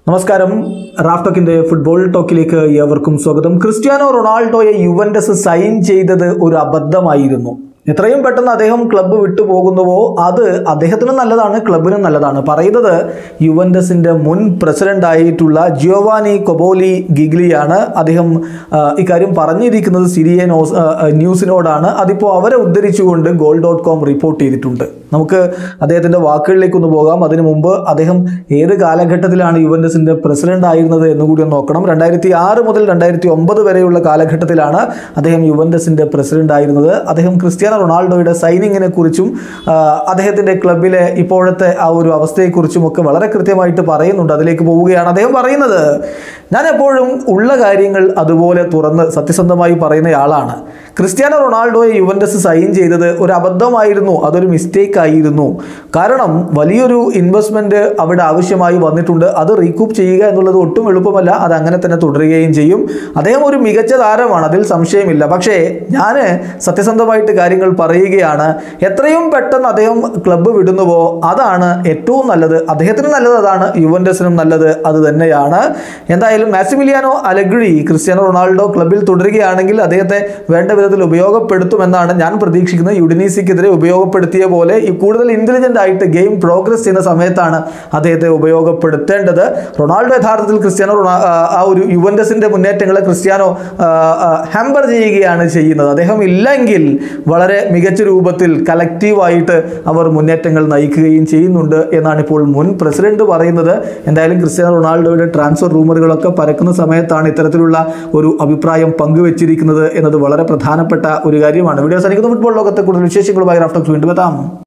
നമസ്കാരം Raf ടോക്കിന്റെ football ടോക്കിലേക്ക് ഏവർക്കും സ്വാഗതം ക്രിസ്ത്യാനോ റൊണാൾഡോയെ യുവന്റസ് സൈൻ ചെയ്തത് ഒരു അബദ്ധമായിരുന്നു എത്രയും പെട്ടെന്ന് അദ്ദേഹം ക്ലബ്ബ് വിട്ടു പോകുന്നുവോ അത് അദ്ദേഹത്തിനും നല്ലതാണ് ക്ലബിനും നല്ലതാണ് പറയുന്നത് യുവന്റസിന്റെ മുൻ പ്രസിഡന്റ് ആയിട്ടുള്ള ജിയോവാനി കൊബോലി ഗിഗ്ലിയാണ് അദ്ദേഹം ആ, ഇക്കാര്യം പറഞ്ഞിരിക്കുന്നത് സിരിയ നോസ് ആ, ആ, ന്യൂസിനോടാണ് അതിപ്പോൾ അവരെ ഉദ്ധരിച്ചുകൊണ്ട് ഗോൾ ഡോട്ട് കോം റിപ്പോർട്ട് ചെയ്തിട്ടുണ്ട് നമുക്ക് അദ്ദേഹത്തിന്റെ വാക്കുകളിലേക്ക് ഒന്ന് പോകാം അതിനു മുമ്പ് അദ്ദേഹം ഏത് കാലഘട്ടത്തിലാണ് യുവന്റസിന്റെ പ്രസിഡന്റ് ആയിരുന്നത് എന്നുകൂടി ഒന്ന് നോക്കണം രണ്ടായിരത്തി ആറ് മുതൽ രണ്ടായിരത്തി ഒമ്പത് വരെയുള്ള കാലഘട്ടത്തിലാണ് അദ്ദേഹം യുവന്റസിന്റെ പ്രസിഡന്റ് ആയിരുന്നത് അദ്ദേഹം ക്രിസ്ത്യാനോ റൊണാൾഡോയുടെ സൈനിങ്ങിനെ കുറിച്ചും ആ, അദ്ദേഹത്തിന്റെ ക്ലബിലെ ഇപ്പോഴത്തെ ആ ഒരു അവസ്ഥയെക്കുറിച്ചും ഒക്കെ വളരെ കൃത്യമായിട്ട് പറയുന്നുണ്ട് അതിലേക്ക് പോവുകയാണ് അദ്ദേഹം പറയുന്നത് ഞാൻ എപ്പോഴും ഉള്ള കാര്യങ്ങൾ അതുപോലെ തുറന്ന് സത്യസന്ധമായി പറയുന്നയാളാണ് ക്രിസ്ത്യാനോ റൊണാൾഡോയെ യുവന്റസ് സൈൻ ചെയ്തത് ഒരു അബദ്ധമായിരുന്നു അതൊരു മിസ്റ്റേക്ക് ആയിരുന്നു കാരണം വലിയൊരു ഇൻവെസ്റ്റ്മെന്റ് അവിടെ ആവശ്യമായി വന്നിട്ടുണ്ട് അത് റീകൂപ്പ് ചെയ്യുക എന്നുള്ളത് ഒട്ടും എളുപ്പമല്ല അത് അങ്ങനെ തന്നെ തുടരുകയും ചെയ്യും അദ്ദേഹം ഒരു മികച്ച താരമാണ് അതിൽ സംശയമില്ല പക്ഷേ ഞാൻ സത്യസന്ധമായിട്ട് കാര്യങ്ങൾ പറയുകയാണ് എത്രയും പെട്ടെന്ന് അദ്ദേഹം ക്ലബ്ബ് വിടുന്നുവോ അതാണ് ഏറ്റവും നല്ലത് അദ്ദേഹത്തിന് നല്ലത് അതാണ് യുവന്റസിനും നല്ലത് അത് തന്നെയാണ് എന്തായാലും മാസിമിലിയാനോ അലഗ്രി ക്രിസ്ത്യാനോ റൊണാൾഡോ ക്ലബ്ബിൽ തുടരുകയാണെങ്കിൽ അദ്ദേഹത്തെ വേണ്ട വിധത്തിൽ ഉപയോഗപ്പെടുത്തുമെന്നാണ് ഞാൻ പ്രതീക്ഷിക്കുന്നത് യുഡിനീസിക്കെതിരെ ഉപയോഗപ്പെടുത്തിയ പോലെ ഈ കൂടുതൽ ഇന്റലിജന്റ് ആയിട്ട് ഗെയിം പ്രോഗ്രസ് ചെയ്യുന്ന സമയത്താണ് അദ്ദേഹത്തെ ഉപയോഗപ്പെടുത്തേണ്ടത് റൊണാൾഡോ യഥാർത്ഥത്തിൽ ക്രിസ്ത്യാനോ റൊണാ- ആ, ആ ഒരു യുവന്റസിന്റെ മുന്നേറ്റങ്ങളെ ക്രിസ്ത്യാനോ ഹാമ്പർ ചെയ്യുകയാണ് ചെയ്യുന്നത് അദ്ദേഹം ഇല്ലെങ്കിൽ വളരെ മികച്ച രൂപത്തിൽ കലക്റ്റീവായിട്ട് അവർ മുന്നേറ്റങ്ങൾ നയിക്കുകയും ചെയ്യുന്നുണ്ട് എന്നാണ് ഇപ്പോൾ മുൻ പ്രസിഡന്റ് പറയുന്നത് എന്തായാലും ക്രിസ്ത്യാനോ റൊണാൾഡോയുടെ ട്രാൻസ്ഫർ റൂമറുകളൊക്കെ പരക്കുന്ന സമയത്താണ് ഇത്തരത്തിലുള്ള ഒരു അഭിപ്രായം പങ്കുവച്ചിരിക്കുന്നത് എന്നത് വളരെ പ്രധാനപ്പെട്ട ഒരു കാര്യമാണ് വീഡിയോ സനിക്കുന്ന ഫുട്ബോൾ ലോകത്തെ കൂടുതൽ വിശേഷങ്ങളുമായി റാഫ്റ്റോക്സ് വീണ്ടും എത്താം